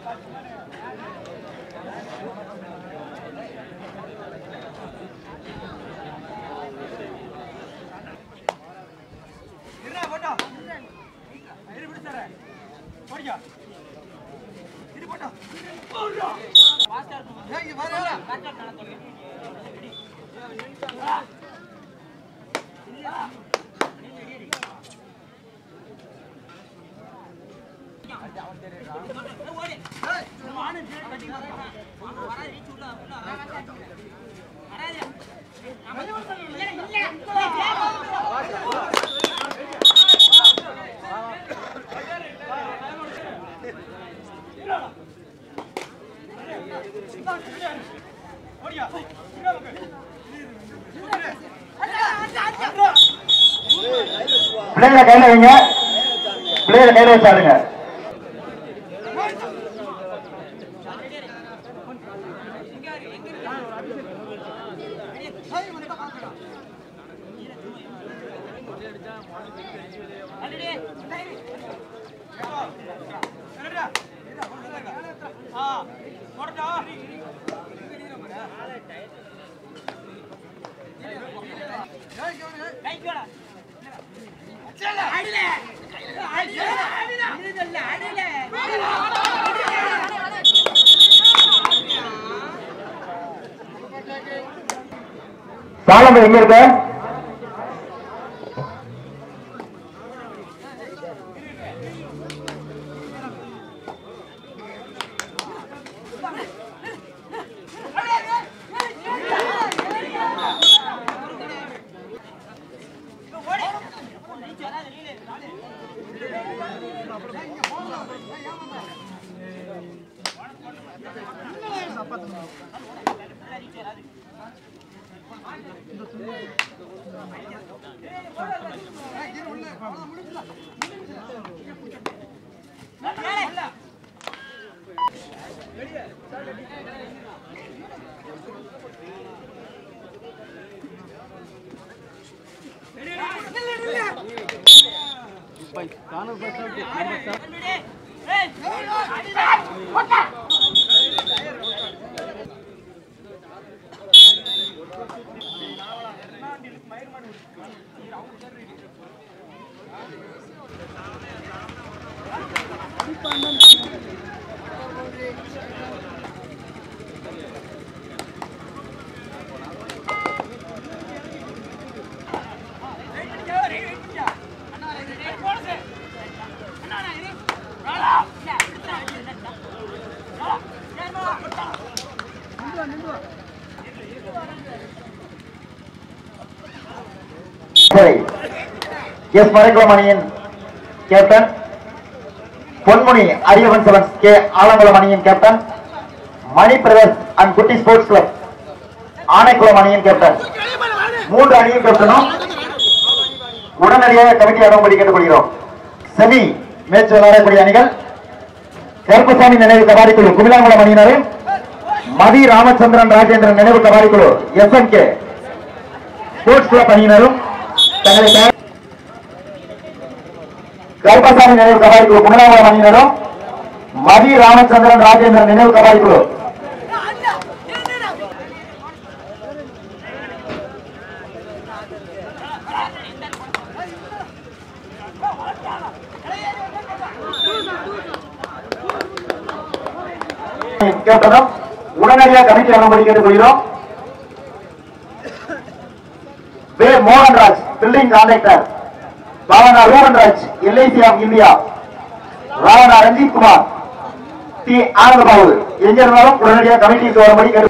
பிள்ளைகளை கையில வைங்க பிள்ளைகளை கையில வச்சாருங்க சாலம் எங்க இருக்க சரி எஸ் மறைக்குளம் அணியின் captain Ponmuni Ariyavan sevens K Alangulam அணியின் captain Mani brothers and Kutty sports club Anaikulam அணியின் கேப்டன் மூன்று அணியின் கேப்டனும் உடனடியாக கமிட்டி அனுமதி கேட்டுக்கொள்கிறோம் செமி மேட்ச் விளையாடக்கூடிய அணிகள் கருப்பசாமி நினைவு கபாடி குழு குமிலாங்குளம் அணியினரும் மதி ராமச்சந்திரன் ராஜேந்திரன் நினைவு கபாடி குழு S M K sports club அணியினரும் தங்களை தயார் கருப்பசாமி நினைவு கபாடி குழு குமிலாங்குளம் அணியினரும் மதி ராமச்சந்திரன் ராஜேந்திரன் நினைவு கபாடி குழு கேட்டதும் உடனடியாக கமிட்டி அனுமதி கேட்டுக்கொள்கிறோம் V Mohanraj building contractor Ravana Rubanraj LIC of India Ravana Ranjith Kumar T Anandababu எங்க இருந்தாலும் உடனடியாக கமிட்டிக்கு வரும்படி கேட்டு